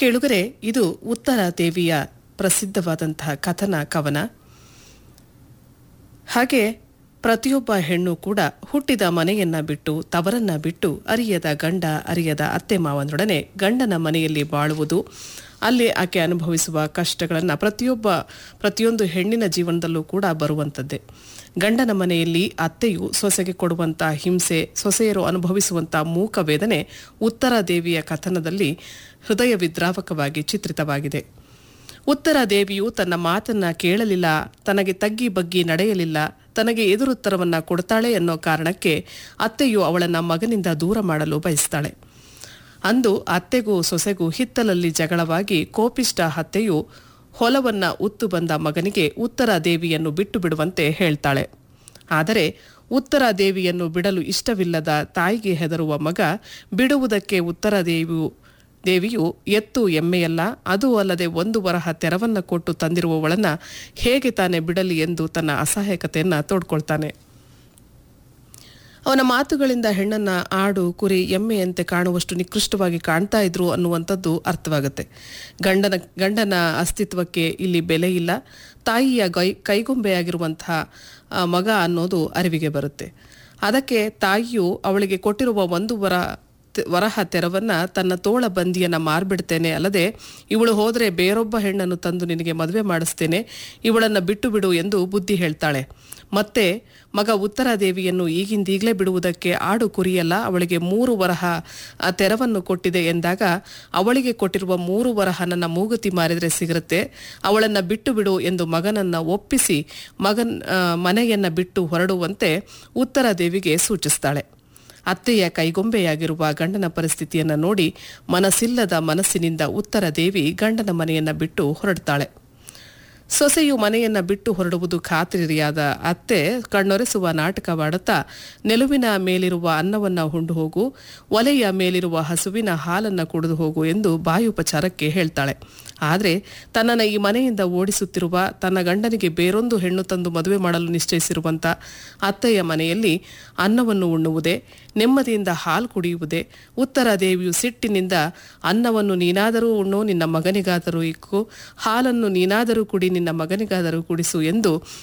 ಕೇಳುಗರೆ ಇದು ಉತ್ತರ ದೇವಿಯ ಪ್ರಸಿದ್ಧವಾದಂತಹ ಕಥನ ಕವನ ಹಾಗೆ ಪ್ರತಿಯೊಬ್ಬ ಹೆಣ್ಣು ಕೂಡ ಹುಟ್ಟಿದ ಮನೆಯನ್ನ ಬಿಟ್ಟು ತವರನ್ನ ಬಿಟ್ಟು ಅರಿಯದ ಗಂಡ ಅರಿಯದ ಅತ್ತೆ ಮಾವನೊಡನೆ ಗಂಡನ ಮನೆಯಲ್ಲಿ ಬಾಳುವುದು ಅಲ್ಲಿ ಆಕೆ ಅನುಭವಿಸುವ ಕಷ್ಟಗಳನ್ನು ಪ್ರತಿಯೊಬ್ಬ ಪ್ರತಿಯೊಂದು ಹೆಣ್ಣಿನ ಜೀವನದಲ್ಲೂ ಕೂಡ ಬರುವಂಥದ್ದೇ ಗಂಡನ ಮನೆಯಲ್ಲಿ ಅತ್ತೆಯು ಸೊಸೆಗೆ ಕೊಡುವಂಥ ಹಿಂಸೆ ಸೊಸೆಯರು ಅನುಭವಿಸುವಂಥ ಮೂಕ ವೇದನೆ ಉತ್ತರ ದೇವಿಯ ಕಥನದಲ್ಲಿ ಹೃದಯ ವಿದ್ರಾವಕವಾಗಿ ಚಿತ್ರಿತವಾಗಿದೆ ಉತ್ತರ ದೇವಿಯು ತನ್ನ ಮಾತನ್ನ ಕೇಳಲಿಲ್ಲ ತನಗೆ ತಗ್ಗಿ ಬಗ್ಗಿ ನಡೆಯಲಿಲ್ಲ ತನಗೆ ಎದುರುತ್ತರವನ್ನ ಕೊಡ್ತಾಳೆ ಅನ್ನೋ ಕಾರಣಕ್ಕೆ ಅತ್ತೆಯು ಅವಳನ್ನ ಮಗನಿಂದ ದೂರ ಮಾಡಲು ಬಯಸ್ತಾಳೆ ಅಂದು ಅತ್ತೆಗೂ ಸೊಸೆಗೂ ಹಿತ್ತಲಲ್ಲಿ ಜಗಳವಾಗಿ ಕೋಪಿಷ್ಟ ಅತ್ತೆಯು ಹೊಲವನ್ನ ಉತ್ತು ಬಂದ ಮಗನಿಗೆ ಉತ್ತರ ದೇವಿಯನ್ನು ಬಿಟ್ಟು ಬಿಡುವಂತೆ ಹೇಳ್ತಾಳೆ ಆದರೆ ಉತ್ತರ ದೇವಿಯನ್ನು ಬಿಡಲು ಇಷ್ಟವಿಲ್ಲದ ತಾಯಿಗೆ ಹೆದರುವ ಮಗ ಬಿಡುವುದಕ್ಕೆ ಉತ್ತರ ದೇವಿಯು ದೇವಿಯು ಎತ್ತು ಎಮ್ಮೆಯಲ್ಲ ಅದೂ ಅಲ್ಲದೆ ಒಂದು ವರಹ ತೆರವನ್ನ ಕೊಟ್ಟು ತಂದಿರುವವಳನ್ನ ಹೇಗೆ ತಾನೇ ಬಿಡಲಿ ಎಂದು ತನ್ನ ಅಸಹಾಯಕತೆಯನ್ನ ತೋಡ್ಕೊಳ್ತಾನೆ ಅವನ ಮಾತುಗಳಿಂದ ಹೆಣ್ಣನ್ನ ಆಡು ಕುರಿ ಎಮ್ಮೆಯಂತೆ ಕಾಣುವಷ್ಟು ನಿಕೃಷ್ಟವಾಗಿ ಕಾಣ್ತಾ ಇದ್ರು ಅನ್ನುವಂಥದ್ದು ಅರ್ಥವಾಗುತ್ತೆ ಗಂಡನ ಗಂಡನ ಅಸ್ತಿತ್ವಕ್ಕೆ ಇಲ್ಲಿ ಬೆಲೆ ಇಲ್ಲ ತಾಯಿಯ ಗೈ ಕೈಗೊಂಬೆಯಾಗಿರುವಂತಹ ಆ, ಮಗ ಅನ್ನೋದು ಅರಿವಿಗೆ ಬರುತ್ತೆ ಅದಕ್ಕೆ ತಾಯಿಯು ಅವಳಿಗೆ ಕೊಟ್ಟಿರುವ ಒಂದು ವರ ತೆ- ವರಹ ತೆರವನ್ನ ತನ್ನ ತೋಳ ಬಂದಿಯನ್ನ ಮಾರ್ಬಿಡ್ತೇನೆ ಅಲ್ಲದೆ ಇವಳು ಹೋದರೆ ಬೇರೊಬ್ಬ ಹೆಣ್ಣನ್ನು ತಂದು ನಿನಗೆ ಮದುವೆ ಮಾಡಿಸ್ತೇನೆ ಇವಳನ್ನ ಬಿಟ್ಟು ಬಿಡು ಎಂದು ಬುದ್ಧಿ ಹೇಳ್ತಾಳೆ ಮತ್ತೆ ಮಗ ಉತ್ತರ ದೇವಿಯನ್ನು ಈಗಿಂದೀಗಲೇ ಬಿಡುವುದಕ್ಕೆ ಆಡು ಕುರಿಯಲ್ಲ ಅವಳಿಗೆ ಮೂರು ವರಹ ಆ ತೆರವನ್ನು ಕೊಟ್ಟಿದೆ ಎಂದಾಗ ಅವಳಿಗೆ ಕೊಟ್ಟಿರುವ ಮೂರು ವರಹ ನನ್ನ ಮೂಗುತಿ ಮಾರಿದ್ರೆ ಸಿಗುತ್ತೆ ಅವಳನ್ನ ಬಿಟ್ಟು ಬಿಡು ಎಂದು ಮಗನನ್ನ ಒಪ್ಪಿಸಿ ಮಗನ್ ಆ, ಮನೆಯನ್ನ ಬಿಟ್ಟು ಹೊರಡುವಂತೆ ಉತ್ತರ ದೇವಿಗೆ ಸೂಚಿಸ್ತಾಳೆ ಅತ್ತೆಯ ಕೈಗೊಂಬೆಯಾಗಿರುವ ಗಂಡನ ಪರಿಸ್ಥಿತಿಯನ್ನ ನೋಡಿ ಮನಸ್ಸಿಲ್ಲದ ಮನಸ್ಸಿನಿಂದ ಉತ್ತರ ದೇವಿ ಗಂಡನ ಮನೆಯನ್ನ ಬಿಟ್ಟು ಹೊರಡ್ತಾಳೆ ಸೊಸೆಯು ಮನೆಯನ್ನ ಬಿಟ್ಟು ಹೊರಡುವುದು ಖಾತ್ರಿಯಾದ ಅತ್ತೆ ಕಣ್ಣೊರೆಸುವ ನಾಟಕವಾಡುತ್ತಾ ನೆಲುವಿನ ಮೇಲಿರುವ ಅನ್ನವನ್ನ ಹುಂಡು ಹೋಗು ಒಲೆಯ ಮೇಲಿರುವ ಹಸುವಿನ ಹಾಲನ್ನ ಕುಡಿದು ಹೋಗು ಎಂದು ಬಾಯುಪಚಾರಕ್ಕೆ ಹೇಳ್ತಾಳೆ ಆದರೆ ತನ್ನನ್ನು ಈ ಮನೆಯಿಂದ ಓಡಿಸುತ್ತಿರುವ ತನ್ನ ಗಂಡನಿಗೆ ಬೇರೊಂದು ಹೆಣ್ಣು ತಂದು ಮದುವೆ ಮಾಡಲು ನಿಶ್ಚಯಿಸಿರುವಂತ ಅತ್ತೆಯ ಮನೆಯಲ್ಲಿ ಅನ್ನವನ್ನು ಉಣ್ಣುವುದೇ ನೆಮ್ಮದಿಯಿಂದ ಹಾಲು ಕುಡಿಯುವುದೇ ಉತ್ತರ ದೇವಿಯು ಸಿಟ್ಟಿನಿಂದ ಅನ್ನವನ್ನು ನೀನಾದರೂ ಉಣ್ಣು ನಿನ್ನ ಮಗನಿಗಾದರೂ ಇಕ್ಕು ಹಾಲನ್ನು ನೀನಾದರೂ ಕುಡಿ ನಿನ್ನ ಮಗನಿಗಾದರೂ ಕುಡಿಸು ಎಂದು